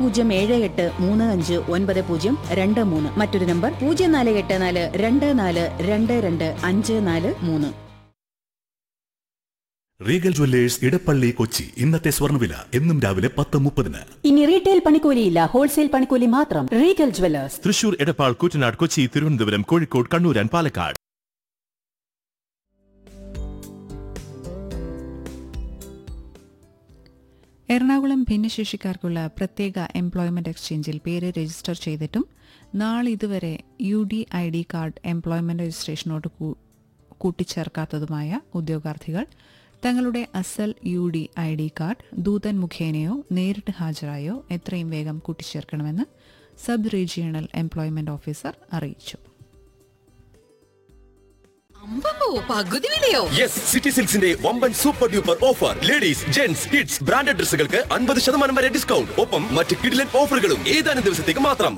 പൂജ്യം ഏഴ് എട്ട് മൂന്ന് അഞ്ച് ഒൻപത് പൂജ്യം രണ്ട് മൂന്ന് മറ്റൊരു നമ്പർ പൂജ്യം നാല് എട്ട് നാല് രണ്ട് നാല് രണ്ട് രണ്ട് അഞ്ച് നാല് മൂന്ന് റീഗൽ ജ്വല്ലേഴ്സ് ഇടപ്പള്ളി കൊച്ചി ഇന്നത്തെ സ്വർണ്ണവില എന്നും രാവിലെ പത്ത് മുപ്പതിന് ഇനി റീറ്റെയിൽ പണിക്കൂലിയില്ല ഹോൾസെയിൽ പണിക്കൂലി മാത്രം Regal Jewellers Thrissur Edappal Koottanad Kochi Thiruvananthapuram Kozhikode Kannur and Palakkad Ernakulam ഭിന്നശേഷിക്കാർക്കുള്ള പ്രത്യേക എംപ്ലോയ്മെന്റ് എക്സ്ചേഞ്ചിൽ പേര് രജിസ്റ്റർ ചെയ്തിട്ടും നാളിതുവരെ U D I D card employment രജിസ്ട്രേഷനോട് കൂ- കൂട്ടിച്ചേർക്കാത്തതുമായ ഉദ്യോഗാർത്ഥികൾ തങ്ങളുടെ അസൽ U D I D card ദൂതൻ മുഖേനയോ നേരിട്ട് ഹാജരായോ എത്രയും വേഗം കൂട്ടിച്ചേർക്കണമെന്ന് സബ് റീജിയണൽ എംപ്ലോയ്മെന്റ് ഓഫീസർ അറിയിച്ചു അമ്പമ്പോ പകുതി വിലയോ യെസ് സിറ്റി സിൽക്സിന്റെ വമ്പൻ super duper offer ladies gents kids branded ഡ്രസ്സുകൾക്ക് അൻപത് ശതമാനം വരെ ഡിസ്കൗണ്ട് ഒപ്പം മറ്റ് കിഡിലൻ ഓഫറുകളും ഏതാനും ദിവസത്തേക്ക് മാത്രം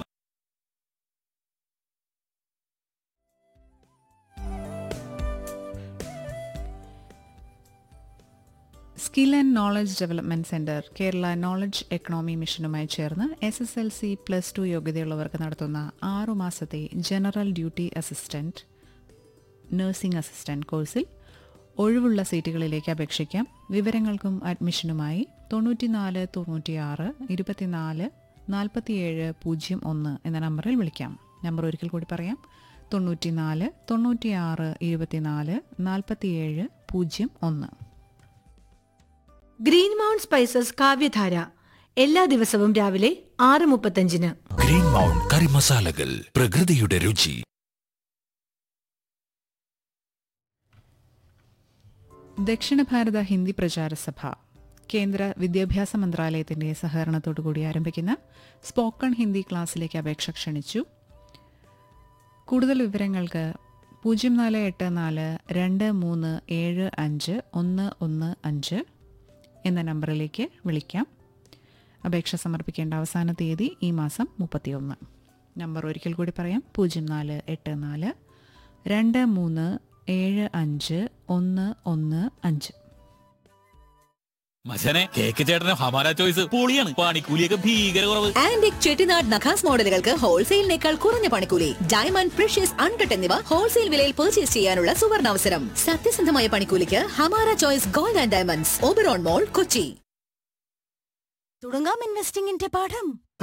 skill and knowledge development centre Kerala knowledge economy മിഷനുമായി ചേർന്ന് S S L C plus two യോഗ്യതയുള്ളവർക്ക് നടത്തുന്ന ആറു മാസത്തെ general duty assistant nursing assistant കോഴ്സിൽ ഒഴിവുള്ള സീറ്റുകളിലേക്ക് അപേക്ഷിക്കാം വിവരങ്ങൾക്കും അഡ്മിഷനുമായി തൊണ്ണൂറ്റിനാല് തൊണ്ണൂറ്റിയാറ് ഇരുപത്തിനാല് നാൽപ്പത്തിയേഴ് പൂജ്യം ഒന്ന് എന്ന നമ്പറിൽ വിളിക്കാം നമ്പർ ഒരിക്കൽ കൂടി പറയാം തൊണ്ണൂറ്റിനാല് തൊണ്ണൂറ്റിയാറ് ഇരുപത്തിനാല് നാൽപ്പത്തിയേഴ് പൂജ്യം ഒന്ന് ഗ്രീൻ മൗണ്ട് സ്പൈസസ് കാവ്യധാര എല്ലാ ദിവസവും രാവിലെ ആറ് മുപ്പത്തഞ്ചിന് ഗ്രീൻ മൗണ്ട് കറി മസാലകൾ പ്രകൃതിയുടെ രുചി ദക്ഷിണ ഭാരത ഹിന്ദി പ്രചാര സഭ കേന്ദ്ര വിദ്യാഭ്യാസ മന്ത്രാലയത്തിന്റെ സഹകരണത്തോടുകൂടി ആരംഭിക്കുന്ന സ്പോക്കൺ ഹിന്ദി ക്ലാസ്സിലേക്ക് അപേക്ഷ ക്ഷണിച്ചു കൂടുതൽ വിവരങ്ങൾക്ക് പൂജ്യം നാല് എട്ട് നാല് രണ്ട് മൂന്ന് ഏഴ് അഞ്ച് ഒന്ന് ഒന്ന് അഞ്ച് എന്ന നമ്പറിലേക്ക് വിളിക്കാം അപേക്ഷ സമർപ്പിക്കേണ്ട അവസാന തീയതി ഈ മാസം മുപ്പത്തിയൊന്ന് നമ്പർ ഒരിക്കൽ കൂടി പറയാം പൂജ്യം നാല് എട്ട് നാല് രണ്ട് മൂന്ന് ഏഴ് അഞ്ച് ഒന്ന് ഒന്ന് അഞ്ച് മച്ചനെ കേക്ക് ചേട്ടന് ഹമാര ചോയ്സ് പൊളിയാണ് പണിക്കൂലിയൊക്കെ ഭീകര കുറവ് ആന്റിക് ചെട്ടിനാട് നഖാസ് മോഡലുകൾക്ക് ഹോൾസെയിലിനേക്കാൾ കുറഞ്ഞ പണിക്കൂലി ഡയമണ്ട് പ്രഷ്യസ് അൺകട്ട് എന്നിവ ഹോൾസെയിൽ വിലയിൽ പർച്ചേസ് ചെയ്യാനുള്ള സുവർണാവസരം സത്യസന്ധമായ പണിക്കൂലിക്ക് Hamara choice gold and diamonds Oberon mall Kochi തുടങ്ങാം ഇൻവെസ്റ്റിംഗിന്റെ പാഠം